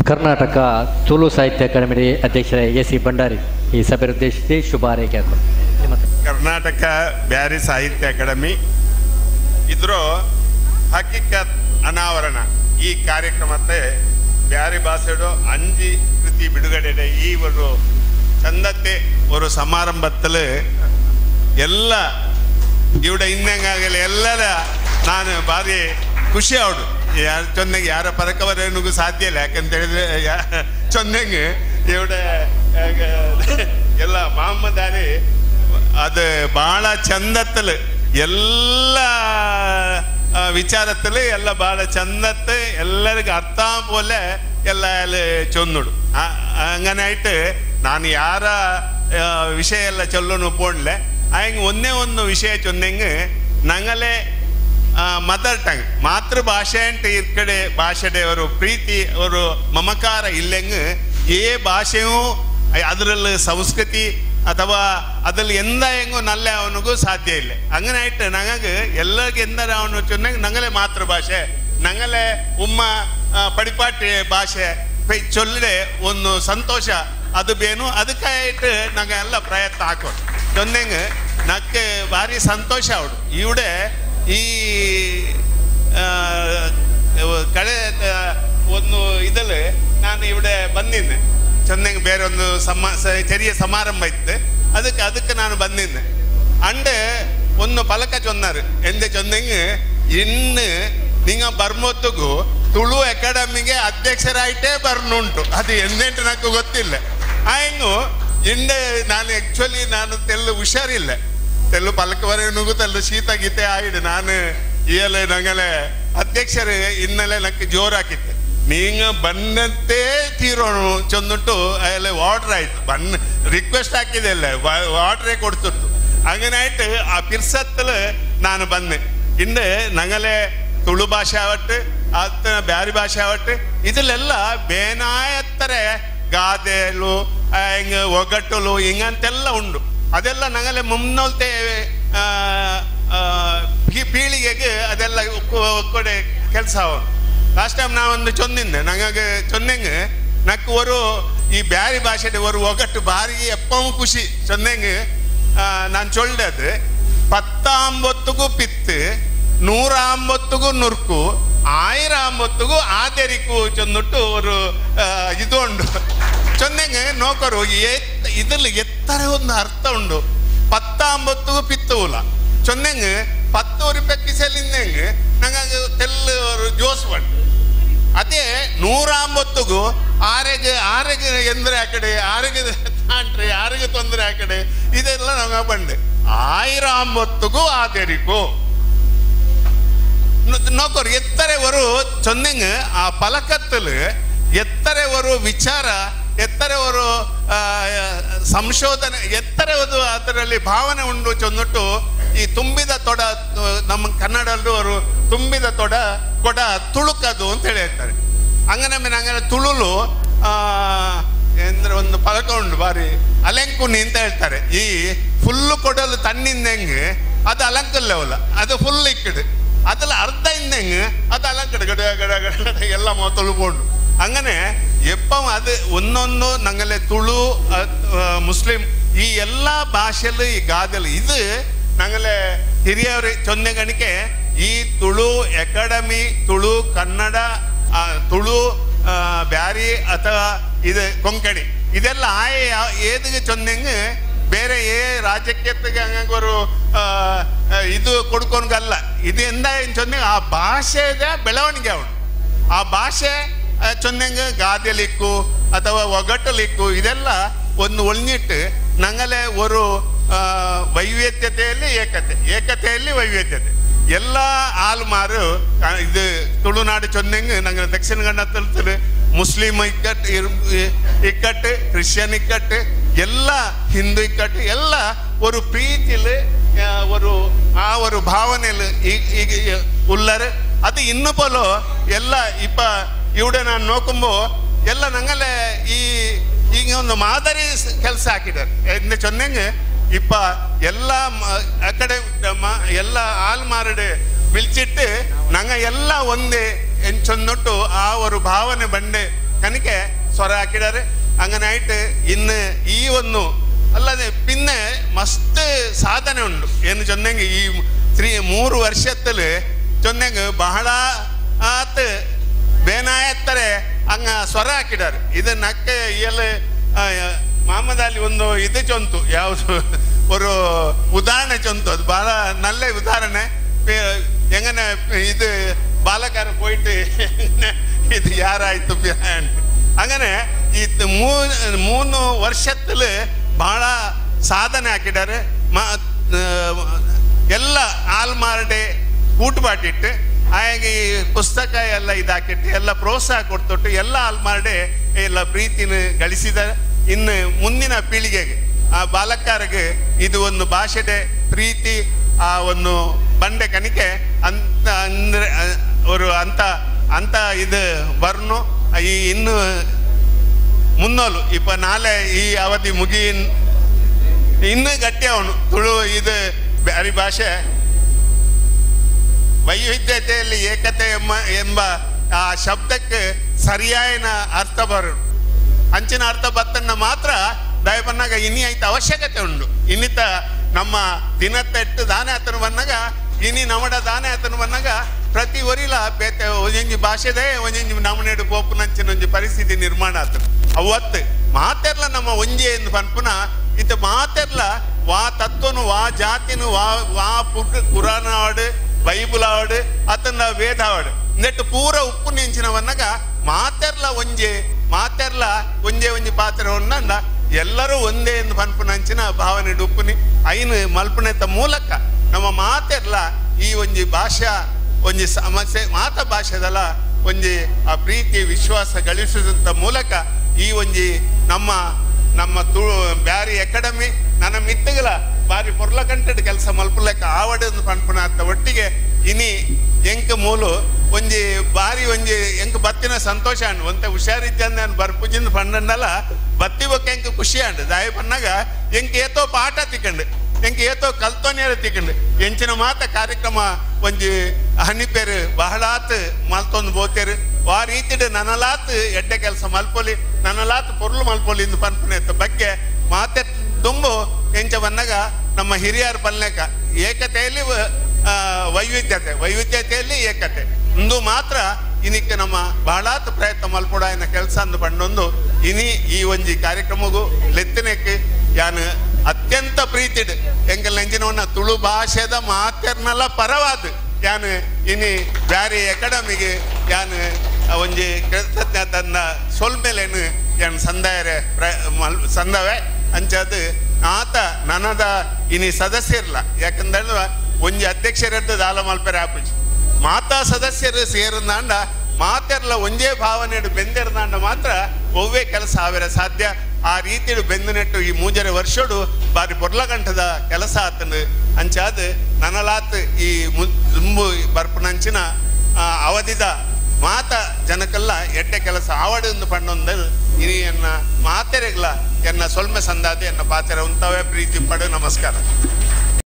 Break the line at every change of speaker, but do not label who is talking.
ಕರ್ನಾಟಕ ತುಳು ಸಾಹಿತ್ಯ ಅಕಾಡೆಮಿ ಅಧ್ಯಕ್ಷರ A C Bhandari ಈ ಸಭೆ ಉದ್ದೇಶಿಸಿ ಶುಭ ಹಾರೈಕೆ ಹಾಕೊಂಡು ನಿಮ್ಮ ಹತ್ರ.
ಕರ್ನಾಟಕ ಬ್ಯಾರಿ ಸಾಹಿತ್ಯ ಅಕಾಡೆಮಿ ಇದ್ರ ಹಕ್ಕಿಕತ್ ಅನಾವರಣ ಈ ಕಾರ್ಯಕ್ರಮത്തെ ಬ್ಯಾರಿ ಭಾಷೆಡು ಅಂಜಿ ಕೃತಿ ಬಿಡುಗಡೆ ಈ ಒಂದು ಚಂದത്തെ ഒരു സമാരംഭത്തിൽ ಎಲ್ಲ ഇവിടെ ಇನ್ನಂಗಾಗಲಿ ಎಲ್ಲರ ನಾನು ಭಾರಿ ಖುಷಿ ಅವಡು ಯಾರ ಚೊಂದಂಗೆ ಯಾರ ಪರಕ ಬರೋನಿಗೂ ಸಾಧ್ಯ ಇಲ್ಲ ಯಾಕಂತ ಹೇಳಿದ್ರೆ ಯಾ- ಚೊಂದಂಗೆ ഇവിടെ ಎಲ್ಲ ಮೊಹಮ್ಮದ್ ಅಲಿ അത് ಭಾಳ ಚಂದത്തിൽ ಎಲ್ಲ ಆ, ವಿಚಾರത്തിൽ ಎಲ್ಲ ಭಾಳ ಚಂದത്ത് ಎಲ್ಲರಿಗೂ ಅರ್ಥ പോലെ ಎಲ್ಲ ಅಲ್ಲಿ ಚೊಂದುಡು അങ്ങനെ ആയിട്ട് ನಾನು ಯಾರ ಆ, ವಿಷಯ ಎಲ್ಲ ಚೊಲ್ಲೋನು ಪೋಣ್ಲೆ ಹಂಗೆ ಒಂದೇ ಒಂದು ವಿಷಯ ಚೊಂದಂಗೆ ನಂಗಲೆ ಮದರ್ ಟಂಗ್ ಮಾತೃಭಾಷೆ ಅಂತ ಈ ಕಡೆ ಭಾಷೆಡೆ ಅವರು ಪ್ರೀತಿ ಅವರು ಮಮಕಾರ ಇಲ್ಲೆಂಗ್ ಏ ಭಾಷೆಯೂ ಅದರಲ್ಲಿ ಸಂಸ್ಕೃತಿ ಅಥವಾ ಅದ್ರಲ್ಲಿ ಎಂದ ಹೆಂಗೋ ನಲ್ಲೆ ಅವನಿಗೂ ಸಾಧ್ಯ ಇಲ್ಲ അങ്ങനെ ആയിട്ട് ഞങ്ങൾക്ക് എല്ലാവർക്കും എന്താണ് അവന് ചൊന്നെങ്കിൽ ഞങ്ങളെ മാതൃഭാഷೆ ഞങ്ങളെ ഉമ്മ ಆ, ಪಡಿಪಾಟಿ ಭಾಷೆ ಪೈ ಚೊಲ್ಲಡೆ ಒಂದು ಸಂತೋಷ ಅದು ಬೇನು ಅದಕ್ಕಾയിട്ട് ನಂಗೆ ಎಲ್ಲ ಪ್ರಯತ್ನ ಹಾಕೋದು ಚೊಂದಂಗೆ ನಕ್ಕೆ ಭಾರಿ ಸಂತೋಷ ಅವಡು ಇವುಡೆ ಈ ಆ, ಕಳೆ ಆ, ಒಂದು ಇದಲ್ಲಿ ನಾನು ഇവിടെ ಬಂದಿದ್ದೆ ಚೆನ್ನಂಗೆ ಬೇರೆ ಒಂದು ಸಮ ಸ- ചെറിയ ಸಮಾರಂಭ ಇತ್ತು ಅದಕ್ಕೆ ಅದಕ್ಕೆ ನಾನು ಬಂದಿದ್ದೆ ಅಂಡ್ ಒಂದು ಫಲಕ ಚೊన్నారు ಎಂದೆ ಚೊಂದಂಗೆ ಇನ್ನು ನಿಂಗ ಬರ್ಮೊತ್ತಿಗೂ ತುಳು ಅಕಾಡೆಮಿಗೆ ಅಧ್ಯಕ್ಷರಾಯಿತೇ ಬರ್ನುಂಟು ಅದು ಎಂದೆಂಟು ನನಗೆ ಗೊತ್ತಿಲ್ಲ ಆಯ್ನು ಇಂಡೆ ನಾನು ಆಕ್ಚುಲಿ ನಾನು ತೆಲ್ಲು ಹುಷಾರಿಲ್ಲ ತೆಲ್ಲು ಪಲಕವರೆಗೂ ತೆಲ್ಲು ಶೀತ ಗೀತೆ ಆಯಿಡು ನಾನು ಇಯಲೆ ನಂಗಲೆ ಅಧ್ಯಕ್ಷರು ಇನ್ನಲೆ ನನಗೆ ಜೋರಾಕಿತ್ತು ನೀಂಗ ಬನ್ನಂತೆ ತೀರೋಣು ಚೊಂದುಟ್ಟು ಅಲ್ಲ ವಾಟರ್ ಆಯ್ತು ಬನ್ನ ರಿಕ್ವೆಸ್ಟ್ ಹಾಕಿದೆ ಅಲ್ಲ ವಾಟರೇ ಕೊಡ್ತಿತ್ತು അങ്ങനെ ആയിട്ട് ആ പിർസത്തിൽ ഞാൻ വന്ന് ഇന്ന് ഞങ്ങളെ തുളു ഭാഷ ആവട്ടെ അത് ಬ್ಯಾರಿ ಭಾಷೆ ಆವട്ടെ ഇതിലെಲ್ಲ ಬೇನಾಯತ್ತರ ಗಾದೆಲು ಹಿಂಗೆ ಒಗಟ್ಟಲು ಹಿಂಗಂತೆಲ್ಲ ಉಂಡು ಅದೆಲ್ಲ ನಂಗಲೆ ಮುನ್ನೋಲ್ತೆ ಆ, ಆ, ಪೀ- ಪೀಳಿಗೆಗೆ ಅದೆಲ್ಲ ಒಕ್ಕಡೆ ಕೆಲಸ ಲಾಸ್ಟ್ ಟೈಮ್ ನಾವೊಂದು ಚೊಂದಿದ್ದೆ ನಂಗೆ ಚೊಂದಂಗೆ ನಕ್ಕು ಒಂದು ಈ ಬ್ಯಾರಿ ಭಾಷೆಡೆ ಒಂದು ಒಗಟ್ಟು ಬಾರಿ ಎಪ್ಪವು ಖುಷಿ ಚೊಂದಂಗೆ ನಾನು ಚೊಲ್ಡದು ಪತ್ತಾಂಬೊತ್ತಿಗೂ ಪಿತ್ತು ನೂರಾಂಬೊತ್ತಿಗೂ ನುರ್ಕು ಆಯಿರಾಂಬೊತ್ತಿಗೂ ಆದರಿಕು ಚೊಂದಿಟ್ಟು ಒಂದು ಇದು ಉಂಡು ಚೊಂದಂಗೆ ನೋಕರು ಎತ್ ಇದ್ರಲ್ಲಿ ಎತ್ತರ ಒಂದು ಅರ್ಥ ಉಂಡು ಪತ್ತಾಂಬೊತ್ತಿಗೂ ಪಿತ್ತುವುಲ ಚೊಂದಂಗೆ ಪತ್ತು ರೂಪಾಯಿ ಕಿಸಲಿಂದಂಗೆ ನಂಗೆ ತೆಲ್ಲು ಒಂದು ಜೋಸ್ ಬಂಡು ಅದೇ ನೂರಾಂಬೊತ್ತಿಗೂ ಆರೆಗೆ ಆರೆಗೆ ಎಂದ್ರೆ ಆ ಕಡೆ ಆರೆಗೆ ತಾಂಟ್ರೆ ಆರೆಗೆ ತೊಂದರೆ ಆ ಕಡೆ ಇದೆಲ್ಲ ನಮಗೆ ಬಂಡೆ ಆಯಿರಾಂಬೊತ್ತಿಗೂ ಆದರಿಕು നോക്കൂ എത്ര ഒരു ചൊന്നിങ് ആ പലക്കത്തിൽ എത്ര ഒരു ವಿಚಾರ ಎತ್ತರ ಒಂದು ಆ, ಸಂಶೋಧನೆ ಎತ್ತರ ಒಂದು ಅದರಲ್ಲಿ ಭಾವನೆ ಉಂಡು ಚೊಂದಿಟ್ಟು ಈ ತುಂಬಿದ ತೊಡ ನಮ್ಮ ಕನ್ನಡಲ್ಲೂ ಅವರು ತುಂಬಿದ ತೊಡ ಕೊಡ ತುಳುಕದು ಅಂತ ಹೇಳಿ ಹೇಳ್ತಾರೆ ಹಂಗನೆ ನಂಗೆ ತುಳುಲು ಆ, ಅಂದ್ರೆ ಒಂದು ಪಲಕ ಉಂಟು ಬಾರಿ ಅಲೆಂಕುನಿ ಅಂತ ಹೇಳ್ತಾರೆ ಈ ಫುಲ್ಲು ಕೊಡಲು ತನ್ನಿಂದ ಹೆಂಗೆ ಅದು ಅಲಂಕಲ್ಲವಲ್ಲ ಅದು ಫುಲ್ ಇಕ್ಕಡು അതിൽ അർത്ഥം ഇന്നെങ്ങ് അത് അലങ്കട ഗട ഗട ഗട എല്ലാം തുളുപോണ്ട് അങ്ങനെ എപ്പം അത് ഒന്നൊന്നു ഞങ്ങളെ തുളു അഹ്, ആഹ്, മുസ്ലിം ಈ ಎಲ್ಲ ಭಾಷೆಯಲ್ಲಿ ಈ ಗಾದೆಲು ಇದು ನಂಗಲೆ ಹಿರಿಯವರು ಚೊನ್ನೆ ಗಣಿಕೆ ಈ ತುಳು ಅಕಾಡೆಮಿ ತುಳು ಕನ್ನಡ ಆ, ತುಳು ಆ, ಬ್ಯಾರಿ ಅಥವಾ ಇದು ಕೊಂಕಣಿ ಇದೆಲ್ಲ ಆಯ ಏದಿಗೆ ಚೊನ್ನೆಂಗೆ ಬೇರೆ ಏ ರಾಜ್ಯಕ್ಕೆ ಹಂಗ ಒಂದು ಆ, ಆ, ಇದು ಕೊಡ್ಕೊಂಡಲ್ಲ ಇದರಿಂದ ಏನ್ ಚೊಂದೆ ಆ ಭಾಷೆದ ಬೆಳವಣಿಗೆ ಅವನು ಆ ಭಾಷೆ ಆ, ಚೊಂದಂಗೆ ಗಾದೆಲಿಕ್ಕು ಅಥವಾ ಒಗಟಲಿಕ್ಕು ಇದೆಲ್ಲ ಒಂದು ಒಳ್ನಿಟ್ಟು ನಂಗಲೆ ಒಂದು ಆ, ವೈವಿಧ್ಯತೆಯಲ್ಲಿ ಏಕತೆ ಏಕತೆಯಲ್ಲಿ ವೈವಿಧ್ಯತೆ ಎಲ್ಲ ಆಲ್ಮಾರು ಆ, ಇದು ತುಳುನಾಡು ಚೊಂದಂಗೆ ನಂಗೆ ದಕ್ಷಿಣ ಕನ್ನಡದಲ್ಲಿ ಮುಸ್ಲಿಂ ಇಕ್ಕಟ್ಟು ಇರ್- ಇ- ಇಕ್ಕಟ್ಟು ಕ್ರಿಶ್ಚಿಯನ್ ಇಕ್ಕಟ್ಟು ಎಲ್ಲ ಹಿಂದೂ ಇಕ್ಕಟ್ಟು ಎಲ್ಲ ஒரு ಪ್ರೀತಿಲಿ ಆ, ஒரு ಆ ஒரு ಭಾವನೆಯಲ್ಲಿ ಈಗ ಉಳ್ಳರು ಅದು ಇನ್ನು ಪೋಲು ಎಲ್ಲ ಇಪ್ಪ ಇವುಡೆ ನಾನು ನೋಕುಂಬೋ ಎಲ್ಲ ನಂಗಲೆ ಈ ಈಗ ಒಂದು ಮಾದರಿ ಕೆಲಸ ಹಾಕಿದ್ದಾರೆ ಎಂದು ಚೊನ್ನೆಂಗೆ ಇಪ್ಪ ಎಲ್ಲ ಮ- ಆ ಕಡೆ ಮ- ಎಲ್ಲ ಆಲ್ ಮಾರಡೆ ಬಿಳ್ಚಿಟ್ಟು ನಂಗ ಎಲ್ಲ ಒಂದೇ ಎಂಚೊಂದೊಟ್ಟು ಆ ಒಂದು ಭಾವನೆ ಬಂಡೆ ಕನಿಕೆ ಸ್ವರ ಹಾಕಿದ್ದಾರೆ അങ്ങനായിട്ട് ഇന്ന് ഈ ഒന്ന് അല്ലാതെ പിന്നെ മസ്റ്റ് സാധന ഉണ്ട് എന്ന് ചൊന്നെങ്കിൽ ഈ ത്രീ മൂറ് വർഷത്തില് ചൊന്നെങ്കിൽ ಬಹಳ ಆತ್ ಬೇನಾಯತ್ತರೆ ಹಂಗ ಸ್ವರ ಹಾಕಿದ್ದಾರೆ ಇದು ನಕ್ಕೆ ಇಯಲ್ ಮಾಮದಲ್ಲಿ ಒಂದು ಇದು ಚೊಂತು ಯಾವುದು ഒരു ഉദാഹരണ ചൊന്തു അത് ബഹಳ നല്ല ഉദാഹരണ എങ്ങനെ ഇത് ബാലക്കാരൻ പോയിട്ട് എങ്ങനെ ഇത് ಯಾರಾಯ್ತು ಬ್ಯಾಂಡ್ അങ്ങനെ ഇത് മൂന്ന് മൂന്ന് ವರ್ಷത്തില് ಬಹಳ ಸಾಧನೆ ಹಾಕಿದ್ದಾರೆ ಮ ಎಲ್ಲ ಆಲ್ಮಾರ್ಡೆ ಕೂಟುಪಾಟಿಟ್ಟು ಹಾಗೆ ಈ ಪುಸ್ತಕ ಎಲ್ಲ ಇದಾಕಿಟ್ಟು ಎಲ್ಲ ಪ್ರೋತ್ಸಾಹ ಕೊಡ್ತೊಟ್ಟು ಎಲ್ಲ ಆಲ್ಮಾರ್ಡೆ ಎಲ್ಲ ಪ್ರೀತಿನ ಗಳಿಸಿದ್ದಾರೆ ಇನ್ನು ಮುಂದಿನ ಪೀಳಿಗೆಗೆ ಆ ಬಾಲಕರಿಗೆ ಇದು ಒಂದು ಭಾಷೆಡೆ ಪ್ರೀತಿ ಆ ಒಂದು ಬಂಡೆ ಕಣಿಕೆ ಅಂತ ಅಂದ್ರೆ ಅ- ಅವರು ಅಂತ ಅಂತ ಇದು ಬರ್ನು ಈ ಇನ್ನು ಮುನ್ನೋಲು ಇಪ್ಪ ನಾಳೆ ಈ ಅವಧಿ ಮುಗಿ ಇನ್ನೂ ಗಟ್ಟಿ ಅವನು ತುಳು ಇದು ಬ್ಯಾರಿ ಭಾಷೆ ವೈವಿಧ್ಯತೆಯಲ್ಲಿ ಏಕತೆ ಎಂಬ ಎಂಬ ಆ ಶಬ್ದಕ್ಕೆ ಸರಿಯಾದ ಅರ್ಥ ಬರು ಅಂಚಿನ ಅರ್ಥ ಬತ್ತನ್ನ ಮಾತ್ರ ದಯ ಬಂದಾಗ ಇನಿ ಐತ ಅವಶ್ಯಕತೆ ಉಂಡು ಇನ್ನಿತ ನಮ್ಮ ದಿನತ್ತೆಟ್ಟು ದಾನೆ ಆತನ ಬಂದಾಗ ಇನಿ ನಮಡ ದಾನೆ ಆತನ ಬಂದಾಗ ಪ್ರತಿ ಒರಿಲ ಬೇತೆ ಒಂಜೊಂಜಿ ಭಾಷೆದೇ ಒಂಜೊಂಜಿ ನಮನೆಡು ಪೋಪುನಂಚಿನ ಒಂಜಿ ಪರಿಸ್ಥಿತಿ ನಿರ್ಮಾಣ ಆತನ ಅವತ್ತು ಮಾತೆರ್ಲ ನಮ್ಮ ಒಂಜಿ ಎಂದು ಪನ್ಪುನ ಇತ್ತ ಮಾತೆರ್ಲ ವಾ ತತ್ವನು ವಾ ಜಾತಿನು ವಾ ವಾ ಪುರ್ ಕುರಾನ ಆಡು ಬೈಬಲ್ ಆಡು ಅತನ ವೇದ ಆಡು ನೆಟ್ಟು ಪೂರ ಉಪ್ಪು ನೆಂಚಿನವನ್ನಾಗ ಮಾತೆರ್ಲ ಒಂಜೆ ಮಾತೆರ್ಲ ಒಂಜೆ ಒಂಜಿ ಪಾತ್ರವನ್ನ ಎಲ್ಲರೂ ಒಂದೇ ಎಂದು ಪನ್ಪುನಂಚಿನ ಭಾವನೆ ಉಪ್ಪುನಿ ಐನು ಮಲ್ಪನೆತ ಮೂಲಕ ನಮ್ಮ ಮಾತೆರ್ಲ ಈ ಒಂಜಿ ಭಾಷಾ ಒಂಜಿ ಸಮಸ್ಯೆ ಮಾತ ಭಾಷೆದಲ್ಲ ಒಂಜಿ ಆ ಪ್ರೀತಿ ವಿಶ್ವಾಸ ಗಳಿಸುವಂತ ಮೂಲಕ ಈ ಒಂಜಿ ನಮ್ಮ ನಮ್ಮ ತುಳು ಬ್ಯಾರಿ ಅಕಾಡೆಮಿ ನನ್ನ ಮಿತ್ತಗಳ ಬಾರಿ ಪೊರ್ಲಕಂಟೆಡ್ ಕೆಲಸ ಮಲ್ಪುಲೆಕ್ಕ ಆವಡನ್ನು ಪನ್ಪುನ ಅತ್ತ ಒಟ್ಟಿಗೆ ಇನಿ ಎಂಕ್ ಮೂಲು ಒಂಜಿ ಬಾರಿ ಒಂಜಿ ಎಂಕ್ ಬತ್ತಿನ ಸಂತೋಷ ಅಂಡ್ ಒಂತ ಹುಷಾರಿದ್ದಂದ ಬರ್ಪುಜಿಂದ ಪಂಡಂಡಲ ಬತ್ತಿ ಬೊಕ್ಕ ಎಂಕ್ ಖುಷಿ ಅಂಡ್ ದಾಯ ಪನ್ನಾಗ ಎಂಕ್ ಏತೋ ಪಾಠ ತಿಕ್ಕಂಡು ಎಂಕ್ ಏತೋ ಕಲ್ತೋನಿಯರ ತಿಕ್ಕಂಡು ಎಂಚಿನ ಮಾತ ಕಾರ್ಯಕ್ರಮ ಒಂಜಿ ಹನಿಪೇರು ಬಹಳಾತ್ ಮಲ್ತೊಂದು ಬೋತೇರು ಆ ರೀತಿಡ್ ನನಲಾತ್ ಎಡ್ಡೆ ಕೆಲಸ ಮಲ್ಪೊಲಿ ನನಲಾತ್ ಪೊರ್ಲು ಮಲ್ಪೊಲಿ ಇಂದು ಪನ್ಪನೆ ಬಗ್ಗೆ ಮಾತೆ ತುಂಬು ಎಂಚ ಬಂದಾಗ ನಮ್ಮ ಹಿರಿಯರ ಪಲ್ಲೆಕ ಏಕತೆಯಲ್ಲಿ ವ- ಆ, ವೈವಿಧ್ಯತೆ ವೈವಿಧ್ಯತೆಯಲ್ಲಿ ಏಕತೆ ಇಂದು ಮಾತ್ರ ಇನಿಕ್ಕೆ ನಮ್ಮ ಬಹಳಾತ್ ಪ್ರಯತ್ನ ಮಲ್ಪುಡಾಯನ ಕೆಲಸ ಅಂದು ಪಂಡೊಂದು ಇನಿ ಈ ಒಂಜಿ ಕಾರ್ಯಕ್ರಮಗೂ ಲೆತ್ತಿನಕ್ಕೆ ಯಾನು ಅತ್ಯಂತ ಪ್ರೀತಿಡ್ ಎಂಕಲ್ ನೆಂಚಿನವನ್ನ ತುಳು ಭಾಷೆದ ಮಾತೆರ್ನಲ್ಲ ಪರವಾದ್ ಯಾನು ಇನಿ ಬ್ಯಾರಿ ಅಕಾಡೆಮಿಗೆ ಯಾನು ಒಂಜಿ ಕೃತಜ್ಞತನ್ನ ಸೊಲ್ಮೇಲೇನು ಯಾನ್ ಸಂದಾಯರೆ ಪ್ರ ಮಲ್ ಸಂದವೆ ಅಂಚದು ಆತ ನನದ ಇನಿ ಸದಸ್ಯರ್ಲ ಯಾಕಂದ್ರೆ ಒಂಜಿ ಅಧ್ಯಕ್ಷರದ್ದು ದಾಲ ಮಲ್ಪೆರೆ ಆಪುಜಿ ಮಾತಾ ಸದಸ್ಯರು ಸೇರಿದಾಂಡ ಮಾತೆರ್ಲ ಒಂದೇ ಭಾವನೆಡು ಬೆಂದಿರ್ದಾಂಡ ಮಾತ್ರ ಒವ್ವೇ ಕೆಲಸ ಆವೇರ ಸಾಧ್ಯ ಆ ರೀತಿ ಬೆಂದು ನೆಟ್ಟು ಈ ಮೂಜರೆ ವರ್ಷಡು ಬಾರಿ ಪೊರ್ಲಗಂಟದ ಕೆಲಸ ಆತನು ಅಂಚಾದ ನನಲಾತ್ ಈ ಮು- ತುಂಬು ಬರ್ಪುನಂಚಿನ ಆ, ಅವಧಿದ ಮಾತ ಜನಕಲ್ಲ ಎಡ್ಡೆ ಕೆಲಸ ಆವಡೊಂದು ಪಂಡೊಂದು ಇನಿ ಎನ್ನ ಮಾತೆರೆಗ್ಲ ಎನ್ನ ಸೊಲ್ಮೆ ಸಂದಾದೆ ಎನ್ನ ಪಾತೆರ ಉಂತವೇ ಪ್ರೀತಿ ಪಡು ನಮಸ್ಕಾರ